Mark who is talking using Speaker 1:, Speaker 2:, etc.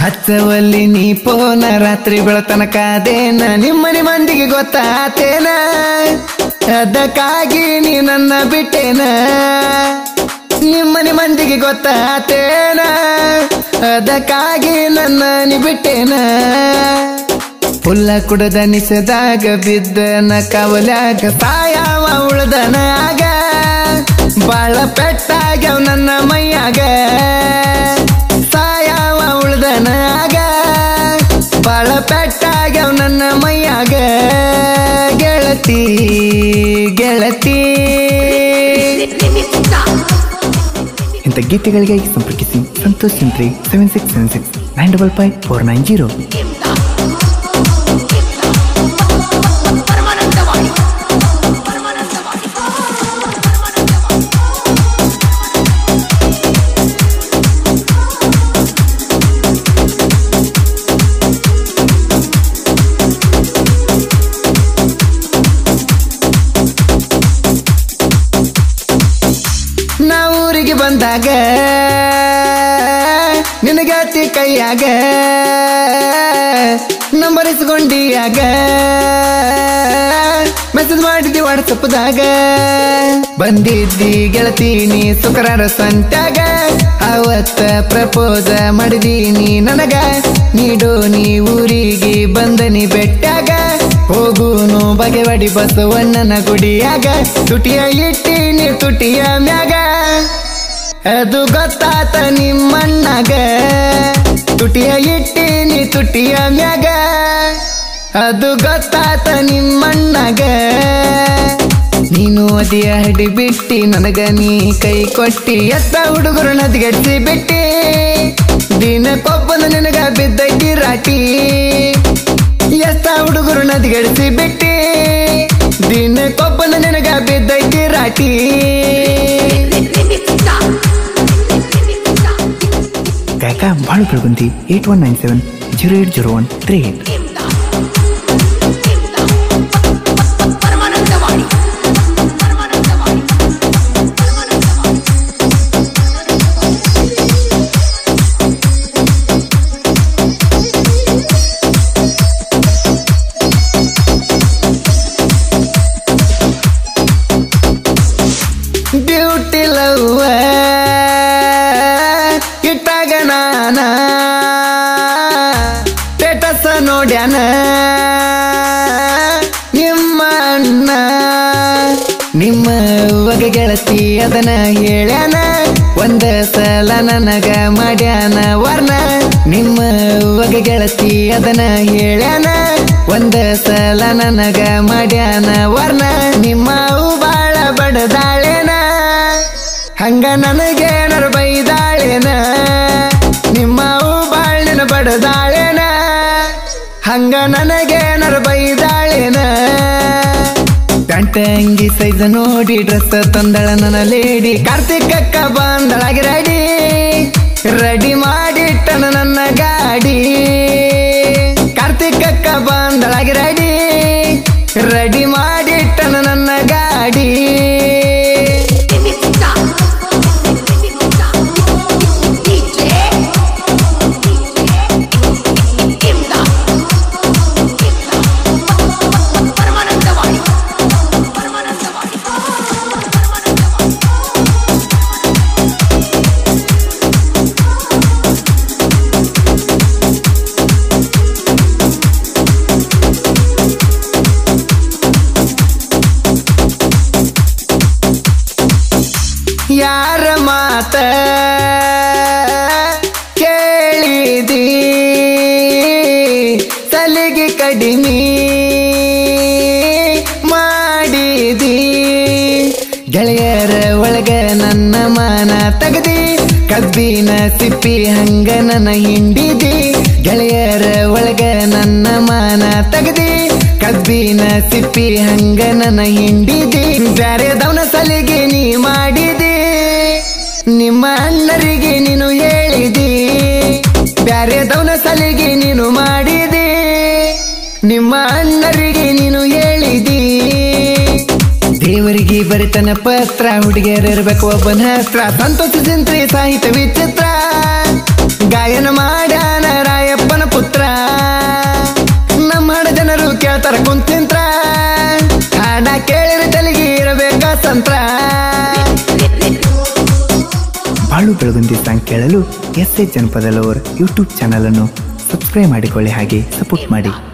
Speaker 1: ಹಚ್ಚವಲ್ಲಿ ನೀ ಪೋನ ರಾತ್ರಿ ಬೆಳತನಕ ಅದೇನ ನಿಮ್ಮನೆ ಮಂದಿಗೆ ಗೊತ್ತಾತೇನ ಅದಕ್ಕಾಗಿ ನೀ ನನ್ನ ಬಿಟ್ಟೇನ ನಿಮ್ಮನೆ ಮಂದಿಗೆ ಗೊತ್ತಾತೇನ ಅದಕ್ಕಾಗಿ ನನ್ನ ನೀ ಬಿಟ್ಟೇನ ಪುಲ್ಲ ಕುಡದ ನಿಸದಾಗ ಬಿದ್ದನ ಕವಲ್ಯಾಗ ಸಾಯವ ಉಳ್ದನ ಆಗ ಬಾಳ ಪೆಟ್ಟಾಗ್ಯವ ನನ್ನ ಮೈಯಾಗ ಸಾಯವ ಉಳ್ದನ ಆಗ ಬಾಳ ಪೆಟ್ಟಾಗ್ಯವ ನನ್ನ ಮೈಯಾಗ ಗೆಳತಿ ಗೆಳತಿ ಇಂಥ ಗೀತೆಗಳಿಗಾಗಿ ಸಂಪರ್ಕಿಸಿ Santosh Sintri seven six seven six nine double five four nine zero
Speaker 2: Paramanandavadi Paramanandavadi
Speaker 1: ನಾ ಊರಿಗೆ ಬಂದಾಗ ನಿನಗಾತಿ ಕೈಯಾಗ ನಂಬರ್ ಇಸ್ಕೊಂಡಿಯಾಗ ಮೆಸೇಜ್ ಮಾಡಿದ್ದಿ ವಾಟ್ಸಪ್ದಾಗ ಬಂದಿದ್ದಿ ಗೆಳತೀನಿ ಸುಕರಾರ ಸಂತ್ಯಾಗ ಅವತ್ತ ಪ್ರಪೋಸ ಮಾಡಿದೀನಿ ನನಗ ನೀಡೋ ನೀ ಊರಿಗೆ ಬಂದನಿ ಬೆಟ್ಟಾಗ ಹೋಗುನು ಬಗೆವಡಿ ಬಸವಣ್ಣನ ಗುಡಿಯಾಗ ತುಟಿಯ ಇಟ್ಟೀನಿ ತುಟಿಯ ಮ್ಯಾಗ ಅದು ಗೊತ್ತಾತ ನಿಮ್ಮಣ್ಣಗ ತುಟಿಯ ಇಟ್ಟೀನಿ ತುಟಿಯ ಮ್ಯಾಗ ಅದು ಗೊತ್ತಾತ ನಿಮ್ಮಣ್ಣಗ ನೀನು ಅದಿಯ ಹಡಿ ಬಿಟ್ಟಿ ನನಗ ನೀ ಕೈ ಕೊಟ್ಟಿ ಎತ್ತ ಹುಡುಗರು ನದಿಗೆಡ್ಸಿ ಬಿಟ್ಟಿ ದಿನಕ್ಕೊಬ್ಬನ ನಿನಗ ಬಿದ್ದೈತಿ ರಾಟಿ ಎಷ್ಟ ಹುಡುಗರು ನದಿಗೆಡ್ಸಿ ಬಿಟ್ಟಿ ದಿನಕ್ಕೊಬ್ಬನ ನಿನಗ ಬಿದ್ದೈತಿ ರಾಟಿ ಕಾಕ ಭಾಳ Belagundi eight one nine seven zero eight zero one three eight
Speaker 2: Paramanandavadi Paramanandavadi Paramanandavadi
Speaker 1: beauty ಲವ್ವ ಇಟ್ಟಾಗ ನಾನ ಸ್ಟೇಟಸ್ ನೋಡ್ಯಾನ ನಿಮ್ಮ ಅಣ್ಣ ನಿಮ್ಮ ಅವ್ವಗ ಗೆಳತಿ ಅದನ ಹೇಳ್ಯಾನ ಒಂದ ಸಲ ನನಗ ಮಾಡ್ಯಾನ ವರ್ಣ ನಿಮ್ಮ ಅವ್ವಗ ಗೆಳತಿ ಅದನ ಹೇಳ್ಯಾನ ಒಂದ ಸಲ ನನಗ ಮಾಡ್ಯಾನ ವರ್ಣ ನಿಮ್ಮ ಅವು ಬಾಳ ಬಡದಾಳೇನ ಹಂಗ ನನಗೇನರ ಬೈದಾಳೇನ ನಿಮ್ಮ ಅವು ಬಾಳಿನ ಬಡದಾಳೇನ ಹಂಗ ನನಗೇನರ ಬೈದಾಳೇನ ಗಂಟ ಅಂಗಿ ಸೈಜ್ ನೋಡಿ ಡ್ರೆಸ್ ತಂದಳ ನನ್ನ ಲೇಡಿ ಕಾರ್ತಿಕಕ್ಕ ಬಂದಳಾಗಿ ರೆಡಿ ರೆಡಿ ಮಾಡಿಟ್ಟನ ನನ್ನ ಗಾಡಿ ಕಾರ್ತಿಕಕ್ಕ ಬಂದಳಾಗಿ ರೆಡಿ ರೆಡಿ ಮಾಡಿಟ್ಟನ ನನ್ನ ಗಾಡಿ
Speaker 2: ಪರಮಾನಂದವಾಡಿ ಪರಮಾನಂದವಾಡಿ ಪರಮಾನಂದವಾಡಿ
Speaker 1: ಯಾರ ಮಾತ ಕೇಳಿದಿ ತಲೆಗೆ ಕಡಿಮೆ ಮಾಡಿದಿ ಗೆಳೆಯರ ಒಳಗ ನನ್ನ ಮಾನ ತಗದಿ ಕಬ್ಬಿನ ಸಿಪ್ಪಿ ಹಂಗ ನನ್ನ ಹಿಂಡಿದಿ ಗೆಳೆಯರ ಒಳಗ ನನ್ನ ಮಾನ ತಗದಿ ಕಬ್ಬಿನ ಸಿಪ್ಪಿ ಹಂಗ ನನ್ನ ಹಿಂಡಿದಿ ಬ್ಯಾರೆದವನ ಸಲಿಗೆ ನೀ ಮಾಡಿದಿ ನಿಮ್ಮ ಅಣ್ಣರಿಗೆ ನೀನು ಹೇಳಿದಿ ಬ್ಯಾರೆದವನ ಸಲಿಗೆ ನೀನು ಮಾಡಿದಿ ನಿಮ್ಮ ಅಣ್ಣರಿಗೆ ನೀನು ಹೇಳಿದಿ ದೇವರಿಗೆ ಬರಿತನ ಪತ್ರ ಹುಡುಗಿಯರ ಇರ್ಬೇಕು ಒಬ್ಬನ ಹತ್ರ ಸಂತೋಷ ಚಿಂತ್ರಿ ಸಾಹಿತ್ಯ ವಿಚಿತ್ರ ಗಾಯನ ಮಾಡ್ಯಾನ ರಾಯ ಕುಂತಿಂತ್ರ ಹಣ ಕೇಳಿದ್ರೆ ತಲೆಗೆ ಇರಬೇಕ ಸಂತ್ರ ಬಾಳು ಬೆಳಗುಂದಿ ಸಾಂಗ್ ಕೇಳಲು ಎಸ್ ಎ ಜನಪದ ಲವರ್ ಯೂಟ್ಯೂಬ್ ಚಾನಲ್ ಅನ್ನು ಸಬ್ಸ್ಕ್ರೈಬ್ ಮಾಡಿಕೊಳ್ಳಿ ಹಾಗೆ ಸಪೋರ್ಟ್ ಮಾಡಿ